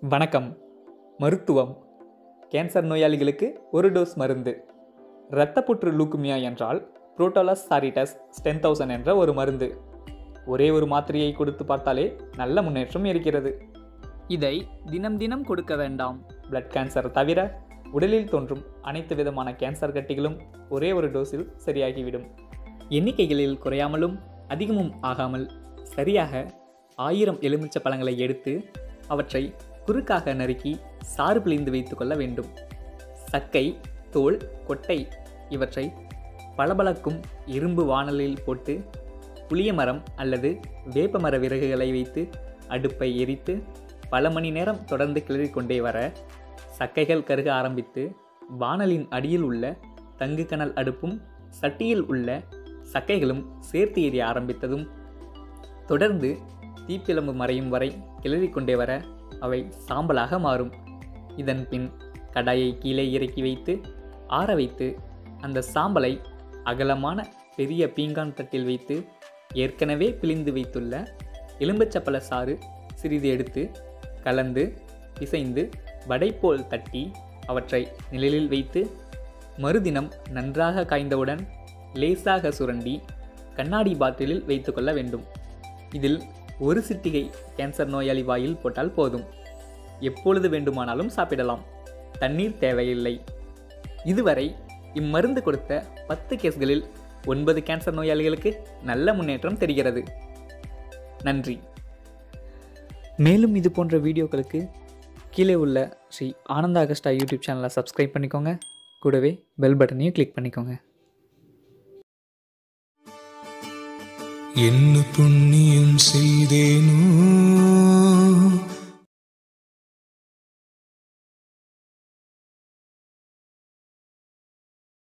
வணக்கம் மருத்துவம் கேன்சர் நோயாளிகளுக்கு ஒரு டோஸ் மருந்து இரத்தப்புற்று லூக்குமியா என்றால் புரோட்டோலஸ் சாரிட்டஸ் டென் தௌசண்ட் என்ற ஒரு மருந்து ஒரே ஒரு மாத்திரையை கொடுத்து பார்த்தாலே நல்ல முன்னேற்றம் இருக்கிறது இதை தினம் தினம் கொடுக்க வேண்டாம் பிளட் கேன்சர் தவிர உடலில் தோன்றும் அனைத்து விதமான கேன்சர் கட்டிகளும் ஒரே ஒரு டோஸில் சரியாகிவிடும் எண்ணிக்கைகளில் குறையாமலும் அதிகமும் ஆகாமல் சரியாக ஆயிரம் எலுமிச்சை பழங்களை எடுத்து அவற்றை குறுக்காக நறுக்கி சாறு பிழிந்து வைத்துக்கொள்ள வேண்டும் சக்கை தோல் கொட்டை இவற்றை பளபளக்கும் இரும்பு வாணலில் போட்டு புளிய மரம் அல்லது வேப்பமர விறகுகளை வைத்து அடுப்பை எரித்து பல மணி நேரம் தொடர்ந்து கிளறிக் கொண்டே வர சக்கைகள் கருக ஆரம்பித்து வாணலின் அடியில் உள்ள தங்கு கனல் அடுப்பும் சட்டியில் உள்ள சக்கைகளும் சேர்த்து எரிய ஆரம்பித்ததும் தொடர்ந்து தீப்பிழம்பு மறையும் வரை கிளறிக் கொண்டே வர அவை சாம்பலாக மாறும் இதன் பின் கடாயை கீழே இறக்கி வைத்து ஆற வைத்து அந்த சாம்பலை அகலமான பெரிய பீங்கான் தட்டில் வைத்து ஏற்கனவே பிழிந்து வைத்துள்ள எலும்பச்சப்பழ சாறு சிறிது எடுத்து கலந்து பிசைந்து வடை போல் தட்டி அவற்றை நிழலில் வைத்து மறுதினம் நன்றாக காய்ந்தவுடன் லேசாக சுரண்டி கண்ணாடி பாட்டிலில் வைத்துக்கொள்ள வேண்டும் இதில் ஒரு சிட்டிகை கேன்சர் நோயாளி வாயில் போட்டால் போதும் எப்பொழுது வேண்டுமானாலும் சாப்பிடலாம் தண்ணீர் தேவையில்லை இதுவரை இம்மருந்து கொடுத்த பத்து கேஸ்களில் ஒன்பது கேன்சர் நோயாளிகளுக்கு நல்ல முன்னேற்றம் தெரிகிறது நன்றி மேலும் இது போன்ற வீடியோக்களுக்கு கீழே உள்ள ஸ்ரீ ஆனந்த அகஸ்டா யூடியூப் சேனலை சப்ஸ்கிரைப் பண்ணிக்கோங்க கூடவே பெல் பட்டனையும் கிளிக் பண்ணிக்கோங்க என்ன புண்ணியம் செய்தேனோ